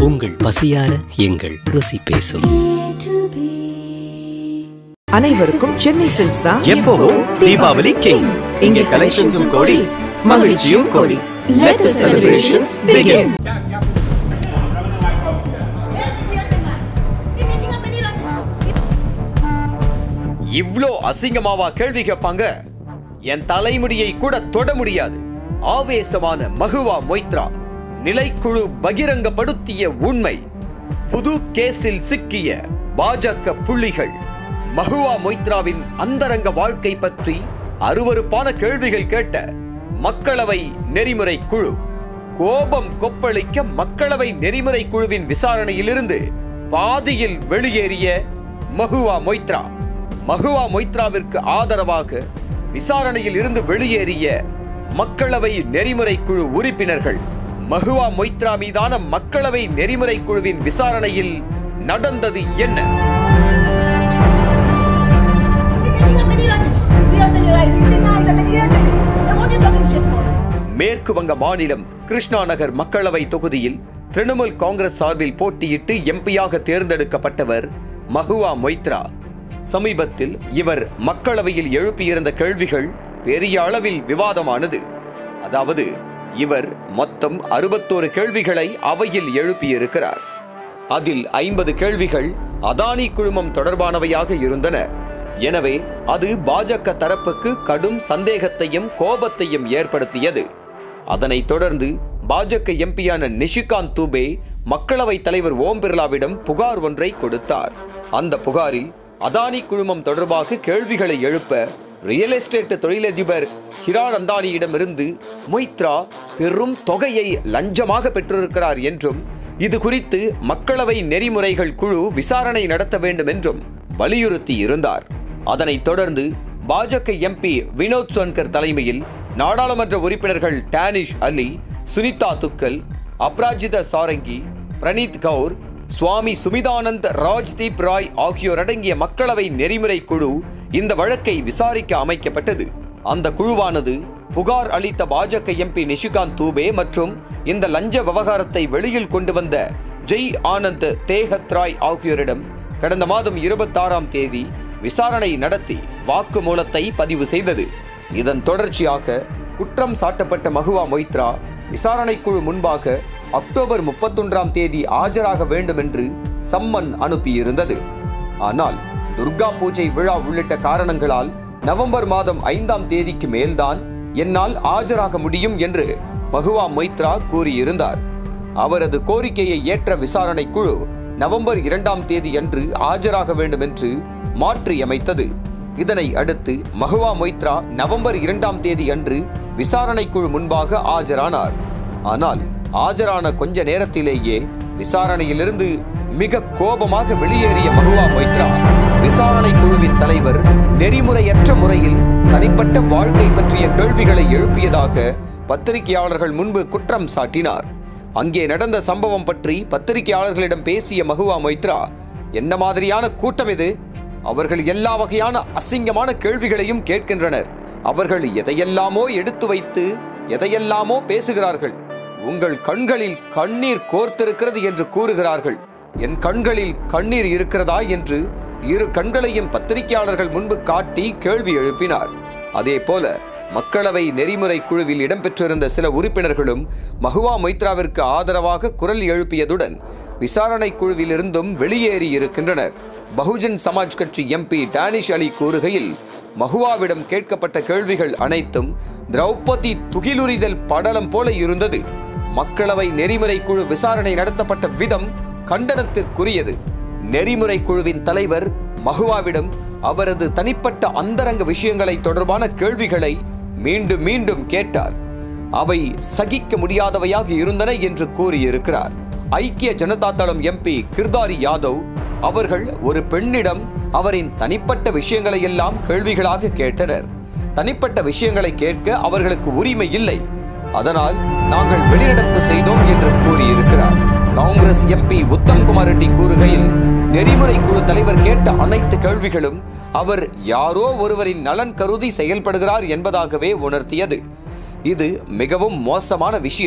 உங்கள் பசியார எங்கள் ருசி பேசும் அனைவருக்கும் சென்னை சில்க்ஸ் தான் எப்பவும் தீபாவளி கிங் இங்கே கலெக்ஷன்ஸும் கோடி மகிழ்ச்சியும் கோடி Let the celebrations begin. இவ்ளோ அசிங்கமாவா கேள்வி கேட்பாங்க என் தலைமுடியை கூட தொட முடியாது ஆவேசமான மகுவா மொய்த்ரா நிலைக்குழு பகிரங்கப்படுத்திய உண்மை புது கேஸில் சிக்கிய பாஜக புள்ளிகள் மகுவா மொய்த்ராவின் அந்தரங்க வாழ்க்கை பற்றி அருவருப்பான கேள்விகள் கேட்ட மக்களவை நெறிமுறை குழு கோபம் கொப்பளிக்க மக்களவை நெறிமுறை குழுவின் விசாரணையிலிருந்து பாதியில் வெளியேறிய மகுவா மொய்த்ரா மகுவா மொய்த்ராவிற்கு ஆதரவாக விசாரணையில் இருந்து வெளியேறிய மக்களவை நெறிமுறை குழு உறுப்பினர்கள் மகுவா மொய்த்ரா மீதான மக்களவை நெறிமுறை குழுவின் விசாரணையில் நடந்தது என்ன மேற்கு வங்க மாநிலம் கிருஷ்ணா நகர் மக்களவை தொகுதியில் திரிணாமுல் காங்கிரஸ் சார்பில் போட்டியிட்டு எம்பியாக தேர்ந்தெடுக்கப்பட்டவர் மகுவா மொய்த்ரா சமீபத்தில் இவர் மக்களவையில் எழுப்பியிருந்த கேள்விகள் பெரிய அளவில் விவாதமானது அதாவது இவர் மொத்தம் அறுபத்தோரு கேள்விகளை அவையில் எழுப்பியிருக்கிறார் அதில் ஐம்பது கேள்விகள் அதானி குழுமம் தொடர்பானவையாக இருந்தன எனவே அது பாஜக தரப்புக்கு கடும் சந்தேகத்தையும் கோபத்தையும் ஏற்படுத்தியது அதனைத் தொடர்ந்து பாஜக எம்பியான நிஷிகாந்த் தூபே மக்களவைத் தலைவர் ஓம் பிர்லாவிடம் புகார் ஒன்றை கொடுத்தார் அந்த புகாரில் அதானி குழுமம் தொடர்பாக கேள்விகளை எழுப்ப ரியல் எஸ்டேட் தொழிலதிபர் ஹிரான் அந்தானியிடமிருந்து மொய்த்ரா பெரும் தொகையை லஞ்சமாக பெற்றிருக்கிறார் என்றும் இது குறித்து மக்களவை நெறிமுறைகள் குழு விசாரணை நடத்த வேண்டும் என்றும் வலியுறுத்தி இருந்தார் அதனைத் தொடர்ந்து பாஜக எம்பி வினோத் சோன்கர் தலைமையில் நாடாளுமன்ற உறுப்பினர்கள் டானிஷ் அலி சுனிதா துக்கல் அப்ராஜிதா சாரங்கி பிரணீத் கவுர் சுவாமி சுமிதானந்த் ராஜ்தீப் ராய் ஆகியோர் அடங்கிய மக்களவை நெறிமுறை குழு இந்த வழக்கை விசாரிக்க அமைக்கப்பட்டது அந்த குழுவானது புகார் அளித்த பாஜக எம்பி நிஷிகாந்த் தூபே மற்றும் இந்த லஞ்ச விவகாரத்தை வெளியில் கொண்டு வந்த ஜெய் ஆனந்த் தேஹத் ராய் ஆகியோரிடம் கடந்த மாதம் இருபத்தாறாம் தேதி விசாரணை நடத்தி வாக்குமூலத்தை பதிவு செய்தது இதன் தொடர்ச்சியாக குற்றம் சாட்டப்பட்ட மகுவா மொய்த்ரா விசாரணை குழு முன்பாக அக்டோபர் முப்பத்தொன்றாம் தேதி ஆஜராக வேண்டும் என்று சம்மன் அனுப்பியிருந்தது ஆனால் துர்கா பூஜை விழா உள்ளிட்ட காரணங்களால் நவம்பர் மாதம் ஐந்தாம் தேதிக்கு மேல்தான் என்னால் ஆஜராக முடியும் என்று மகுவா மொய்த்ரா கூறியிருந்தார் அவரது கோரிக்கையை ஏற்ற விசாரணை குழு நவம்பர் இரண்டாம் தேதி அன்று ஆஜராக வேண்டும் என்று மாற்றியமைத்தது இதனை அடுத்து மகுவா மொய்த்ரா நவம்பர் இரண்டாம் தேதி அன்று விசாரணை குழு முன்பாக ஆஜரானார் ஆனால் ஆஜரான கொஞ்ச நேரத்திலேயே விசாரணையிலிருந்து மிக கோபமாக வெளியேறிய மகுவா மொய்த்ரா விசாரணை குழுவின் தலைவர் நெறிமுறையற்ற முறையில் தனிப்பட்ட வாழ்க்கை பற்றிய கேள்விகளை எழுப்பியதாக பத்திரிகையாளர்கள் முன்பு குற்றம் சாட்டினார் அங்கே நடந்த சம்பவம் பற்றி பத்திரிகையாளர்களிடம் பேசிய மகுவா மொய்த்ரா என்ன மாதிரியான கூட்டம் இது அவர்கள் எல்லா வகையான அசிங்கமான கேள்விகளையும் கேட்கின்றனர் அவர்கள் எதையெல்லாமோ எடுத்து வைத்து எதையெல்லாமோ பேசுகிறார்கள் உங்கள் கண்களில் கண்ணீர் கோர்த்திருக்கிறது என்று கூறுகிறார்கள் என் கண்களில் கண்ணீர் இருக்கிறதா என்று இரு கண்களையும் பத்திரிகையாளர்கள் முன்பு காட்டி கேள்வி எழுப்பினார் அதே போல மக்களவை நெறிமுறை குழுவில் இடம்பெற்றிருந்த சில உறுப்பினர்களும் மகுவா மொய்த்ராவிற்கு ஆதரவாக குரல் எழுப்பியதுடன் விசாரணை குழுவிலிருந்தும் வெளியேறி இருக்கின்றனர் பகுஜன் சமாஜ் கட்சி எம்பி டானிஷ் அலி கூறுகையில் மகுவாவிடம் கேட்கப்பட்ட கேள்விகள் அனைத்தும் திரௌபதி துகிலுரிதல் படலம் போல இருந்தது மக்களவை நெறிமுறை குழு விசாரணை நடத்தப்பட்ட விதம் கண்டனத்திற்குரியது நெறிமுறை குழுவின் தலைவர் மகுவாவிடம் அவரது தனிப்பட்ட அந்தரங்க விஷயங்களை தொடர்பான கேள்விகளை மீண்டும் மீண்டும் கேட்டார் அவை சகிக்க முடியாதவையாக இருந்தன என்று கூறியிருக்கிறார் ஐக்கிய ஜனதா தளம் எம்பி கிர்தாரி யாதவ் அவர்கள் ஒரு பெண்ணிடம் அவரின் தனிப்பட்ட விஷயங்களை எல்லாம் கேள்விகளாக கேட்டனர் தனிப்பட்ட விஷயங்களை கேட்க அவர்களுக்கு உரிமை இல்லை அதனால் நாங்கள் வெளிநடப்பு செய்தோம் என்று கூறியிருக்கிறார் காங்கிரஸ் எம்பி உத்தம் குமார் ரெட்டி கூறுகையில் நெறிமுறை குழு தலைவர் கேட்ட அனைத்து கேள்விகளும் அவர் யாரோ ஒருவரின் நலன் கருதி செயல்படுகிறார் என்பதாகவே உணர்த்தியது இது மிகவும் மோசமான விஷயம்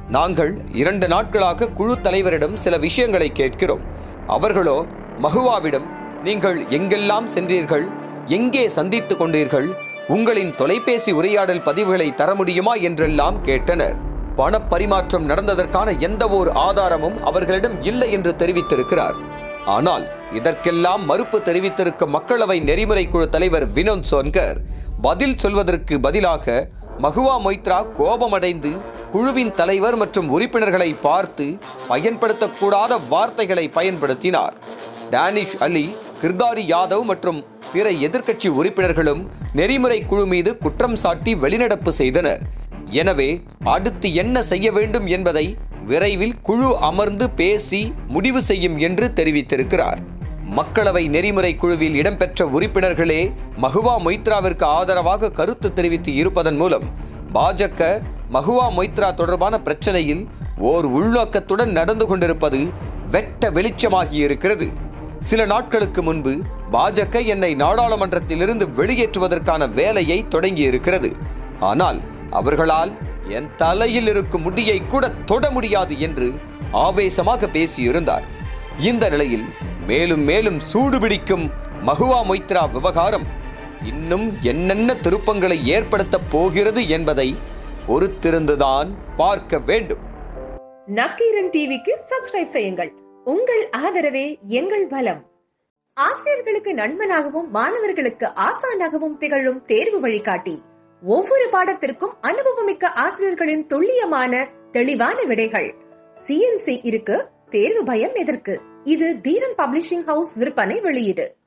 நாங்கள் இரண்டு நாட்களாக குழு தலைவரிடம் சில விஷயங்களை கேட்கிறோம் அவர்களோ மகுவாவிடம் நீங்கள் எங்கெல்லாம் சென்றீர்கள் எங்கே சந்தித்துக் கொண்டீர்கள் உங்களின் தொலைபேசி உரையாடல் பதிவுகளை தர முடியுமா என்றெல்லாம் கேட்டனர் பணப்பரிமாற்றம் நடந்ததற்கான எந்த ஒரு ஆதாரமும் அவர்களிடம் இல்லை என்று தெரிவித்திருக்கிறார் ஆனால் இதற்கெல்லாம் மறுப்பு தெரிவித்திருக்கும் மக்களவை நெறிமுறை குழு தலைவர் வினோத் சோன்கர் பதில் சொல்வதற்கு பதிலாக மகுவா மொய்த்ரா கோபமடைந்து குழுவின் தலைவர் மற்றும் உறுப்பினர்களை பார்த்து பயன்படுத்தக்கூடாத வார்த்தைகளை பயன்படுத்தினார் டேனிஷ் அலி கிர்தாரி யாதவ் மற்றும் பிற எதிர்க்கட்சி உறுப்பினர்களும் நெறிமுறை குழு மீது குற்றம் சாட்டி வெளிநடப்பு செய்தனர் எனவே அடுத்து என்ன செய்ய வேண்டும் என்பதை விரைவில் குழு அமர்ந்து பேசி முடிவு செய்யும் என்று தெரிவித்திருக்கிறார் மக்களவை நெறிமுறை குழுவில் இடம்பெற்ற உறுப்பினர்களே மகுவா மொய்த்ராவிற்கு ஆதரவாக கருத்து தெரிவித்து இருப்பதன் மூலம் பாஜக மகுவா மொய்த்ரா தொடர்பான பிரச்சனையில் ஓர் உள்நோக்கத்துடன் நடந்து கொண்டிருப்பது வெட்ட வெளிச்சமாகி இருக்கிறது சில நாட்களுக்கு முன்பு பாஜக என்னை நாடாளுமன்றத்திலிருந்து வெளியேற்றுவதற்கான வேலையை தொடங்கி இருக்கிறது ஆனால் அவர்களால் என் தலையில் இருக்கும் முடியை கூட தொட முடியாது என்று ஆவேசமாக பேசியிருந்தார் இந்த நிலையில் மேலும் மேலும் சூடுபிடிக்கும் மகுவா மொய்த்ரா விவகாரம் இன்னும் என்னென்ன திருப்பங்களை ஏற்படுத்தப் போகிறது என்பதை பொறுத்திருந்துதான் பார்க்க வேண்டும் நக்கீரன் டிவிக்கு சப்ஸ்கிரைப் செய்யுங்கள் உங்கள் ஆதரவே எங்கள் பலம் ஆசிரியர்களுக்கு நண்பனாகவும் மாணவர்களுக்கு ஆசானாகவும் திகழும் தேர்வு வழிகாட்டி ஒவ்வொரு பாடத்திற்கும் அனுபவமிக்க ஆசிரியர்களின் துல்லியமான தெளிவான விடைகள் சிஎன்சி இருக்கு தேர்வு பயம் எதற்கு இது தீரன் பப்ளிஷிங் ஹவுஸ் விற்பனை வெளியீடு